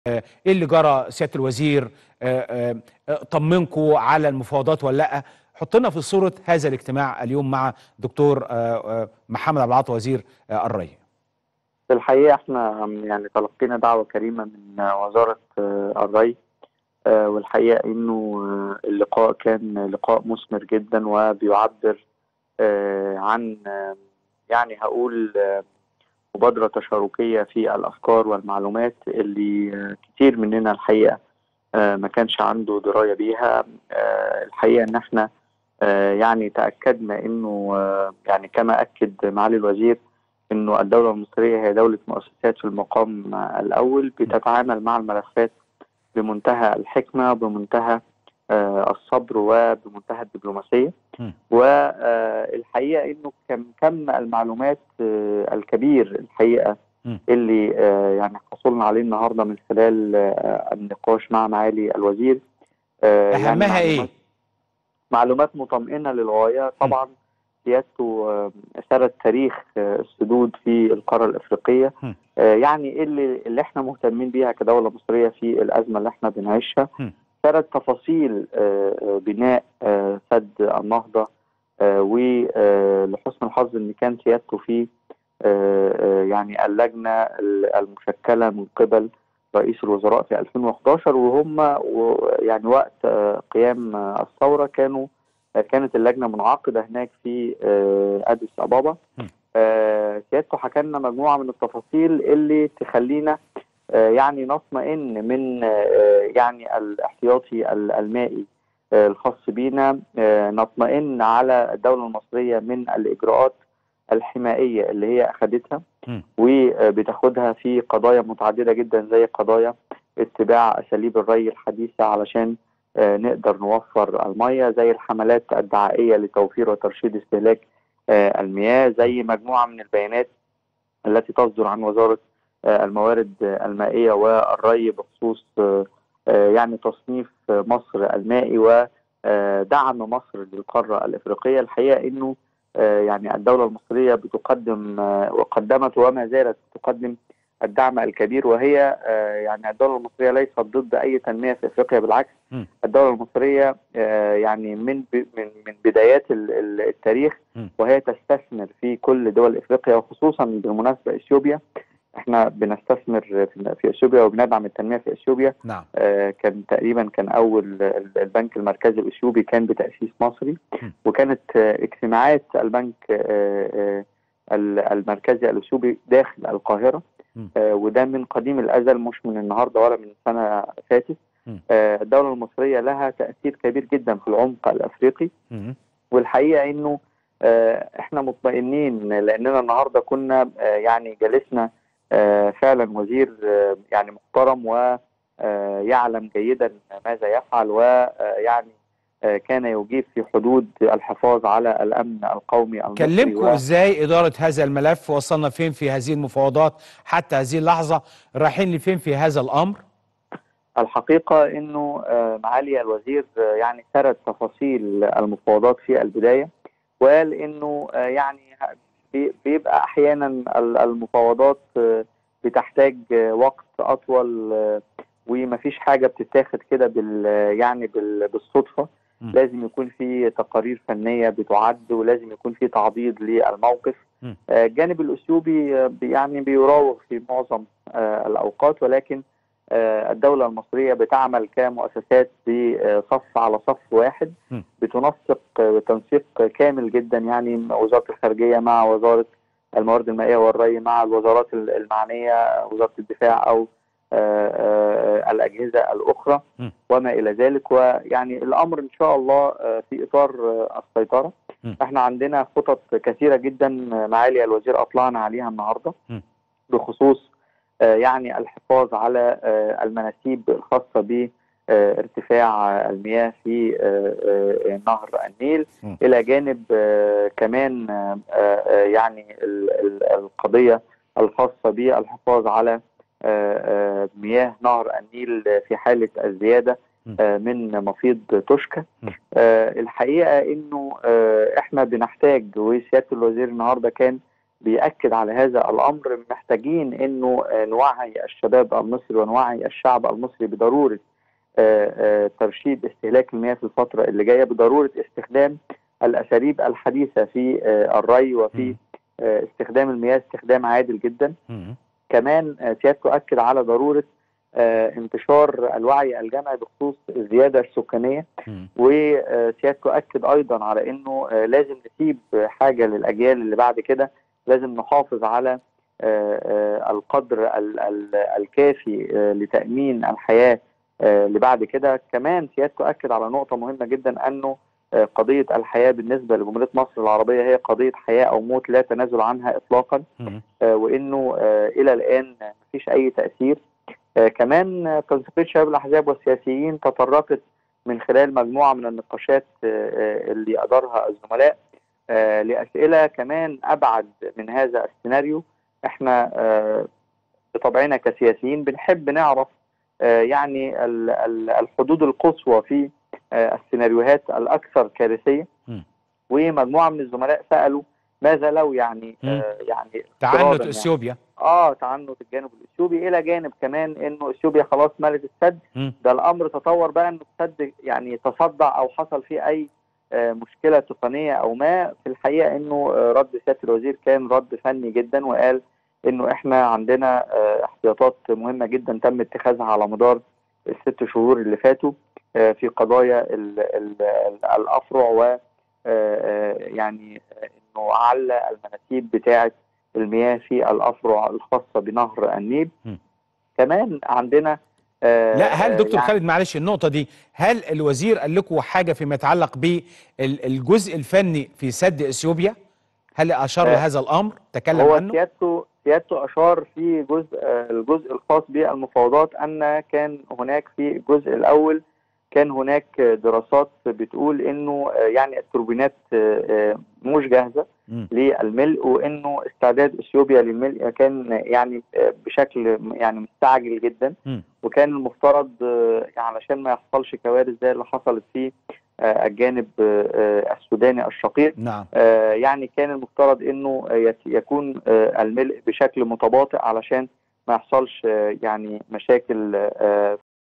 ايه اللي جرى سياده الوزير آه، آه، طمنكم على المفاوضات ولا لا حط لنا في صوره هذا الاجتماع اليوم مع دكتور آه، محمد عبد العاطي وزير الري في الحقيقه احنا يعني تلقينا دعوه كريمه من وزاره الري والحقيقه انه اللقاء كان لقاء مثمر جدا وبيعبر عن يعني هقول مبادرة تشاركية في الأفكار والمعلومات اللي كتير مننا الحقيقة ما كانش عنده دراية بيها الحقيقة إن إحنا يعني تأكدنا إنه يعني كما أكد معالي الوزير إنه الدولة المصرية هي دولة مؤسسات في المقام الأول بتتعامل مع الملفات بمنتهى الحكمة بمنتهى الصبر وبمنتهى الدبلوماسيه والحقيقه انه كم كم المعلومات الكبير الحقيقه اللي يعني حصلنا عليه النهارده من خلال النقاش مع معالي الوزير اهمها يعني ايه؟ معلومات مطمئنه للغايه طبعا سيادته سرد تاريخ السدود في القاره الافريقيه يعني اللي اللي احنا مهتمين بيها كدوله مصريه في الازمه اللي احنا بنعيشها سرد تفاصيل بناء سد النهضة ولحسن الحظ ان كان سيادته في يعني اللجنة المشكلة من قبل رئيس الوزراء في 2011 وهم يعني وقت قيام الثورة كانوا كانت اللجنة منعقدة هناك في أديس أبابا سيادته حكى لنا مجموعة من التفاصيل اللي تخلينا يعني نطمئن من يعني الاحتياطي المائي الخاص بينا نطمئن على الدولة المصرية من الإجراءات الحمائية اللي هي أخذتها وبتاخدها في قضايا متعددة جدا زي قضايا اتباع أساليب الري الحديثة علشان نقدر نوفر المية زي الحملات الدعائية لتوفير وترشيد استهلاك المياه زي مجموعة من البيانات التي تصدر عن وزارة الموارد المائية والري بخصوص يعني تصنيف مصر المائي ودعم مصر للقارة الإفريقية الحقيقة أنه يعني الدولة المصرية بتقدم وقدمت وما زالت تقدم الدعم الكبير وهي يعني الدولة المصرية ليست ضد أي تنمية في أفريقيا بالعكس الدولة المصرية يعني من من من بدايات التاريخ وهي تستثمر في كل دول أفريقيا وخصوصا بالمناسبة إثيوبيا احنا بنستثمر في اثيوبيا وبندعم التنميه في اثيوبيا نعم. آه كان تقريبا كان اول البنك المركزي الاثيوبي كان بتاسيس مصري م. وكانت آه اجتماعات البنك آه المركزي الاثيوبي داخل القاهره وده من قديم الازل مش من النهارده ولا من سنه فاتت الدوله المصريه لها تاثير كبير جدا في العمق الافريقي م. والحقيقه انه احنا مطمئنين لاننا النهارده كنا يعني جلسنا آه فعلا وزير آه يعني محترم ويعلم جيدا ماذا يفعل ويعني آه كان يجيب في حدود الحفاظ على الامن القومي المصري كلمكم و... ازاي اداره هذا الملف وصلنا فين في هذه المفاوضات حتى هذه اللحظه رايحين لفين في هذا الامر الحقيقه انه معالي الوزير يعني سرد تفاصيل المفاوضات في البدايه وقال انه يعني بيبقى احيانا المفاوضات بتحتاج وقت اطول ومفيش حاجه بتتاخد كده بال يعني بال بالصدفه م. لازم يكون في تقارير فنيه بتعد ولازم يكون في تعضيد للموقف الجانب الاثيوبي يعني بيراوغ في معظم الاوقات ولكن الدولة المصرية بتعمل كمؤسسات بصف على صف واحد م. بتنسق تنسيق كامل جدا يعني وزارة الخارجية مع وزارة الموارد المائية والري مع الوزارات المعنية وزارة الدفاع أو الأجهزة الأخرى م. وما إلى ذلك ويعني الأمر إن شاء الله في إطار السيطرة م. احنا عندنا خطط كثيرة جدا معالي الوزير أطلعنا عليها النهاردة م. بخصوص يعني الحفاظ على المناسيب الخاصة بارتفاع المياه في نهر النيل م. إلى جانب كمان يعني القضية الخاصة بالحفاظ على مياه نهر النيل في حالة الزيادة من مفيض توشكا الحقيقة انه احنا بنحتاج وسيادة الوزير النهاردة كان بيأكد على هذا الأمر محتاجين إنه آه، نوعي الشباب المصري ونوعي الشعب المصري بضرورة آه، آه، ترشيد استهلاك المياه في الفترة اللي جاية بضرورة استخدام الأساليب الحديثة في آه، الري وفي مم. آه، استخدام المياه استخدام عادل جدا مم. كمان آه، سيادته أكد على ضرورة آه، انتشار الوعي الجمعي بخصوص الزيادة السكانية مم. وسيادته أكد أيضا على أنه آه، لازم نسيب حاجة للأجيال اللي بعد كده لازم نحافظ على آه، آه، القدر ال- ال- الكافي آه، لتأمين الحياة آه، اللي بعد كده كمان سيادته أكد على نقطة مهمة جدا أنه آه، قضية الحياة بالنسبة لجمهورية مصر العربية هي قضية حياة أو موت لا تنازل عنها إطلاقا مم. آه، وانه آه، الى الان مفيش اي تاثير آه، كمان آه، تنسيقيه شباب الاحزاب والسياسيين تطرقت من خلال مجموعه من النقاشات آه، آه، اللي ادارها الزملاء آه، لاسئله كمان ابعد من هذا السيناريو احنا آه، بطبعنا كسياسيين بنحب نعرف آه، يعني ال- ال- الحدود القصوى في آه، السيناريوهات الاكثر كارثيه مم. ومجموعه من الزملاء سالوا ماذا لو يعني مم. آه، يعني تعنت افتراضاً يعني اثيوبيا اه تعنت الجانب الاثيوبي الى جانب كمان انه اثيوبيا خلاص ملت السد مم. ده الامر تطور بقى انه السد يعني تصدع او حصل فيه اي آه، مشكله تقنيه او ما في الحقيقه انه آه، رد سياده الوزير كان رد فني جدا وقال انه احنا عندنا آه، احتياطات مهمه جدا تم اتخاذها على مدار الست شهور اللي فاتوا آه، في قضايا ال- ال- ال- الافرع و آه، آه، يعني آه، انه على المناسيب بتاعه المياه في الافرع الخاصه بنهر النيل م. كمان عندنا آه، لا هل آه، دكتور يعني خالد معلش النقطة دي هل الوزير قال لكم حاجة فيما يتعلق بالجزء الفني في سد اثيوبيا؟ هل أشار آه، لهذا الأمر؟ تكلم هو عنه؟ سيادته سيادته اشار في جزء آه، الجزء الخاص بالمفاوضات ان كان هناك في الجزء الاول كان هناك دراسات بتقول انه آه، يعني التوربينات آه، آه، مش جاهزه مم. للملء وانه استعداد اثيوبيا للملء كان يعني آه، بشكل يعني مستعجل جدا مم. وكان المفترض آه، علشان ما يحصلش كوارث زي اللي حصلت في آه، الجانب آه، آه، السوداني الشقيق نعم آه، يعني كان المفترض انه آه، يت- يكون آه، الملء بشكل متباطئ علشان ما يحصلش آه، يعني مشاكل آه،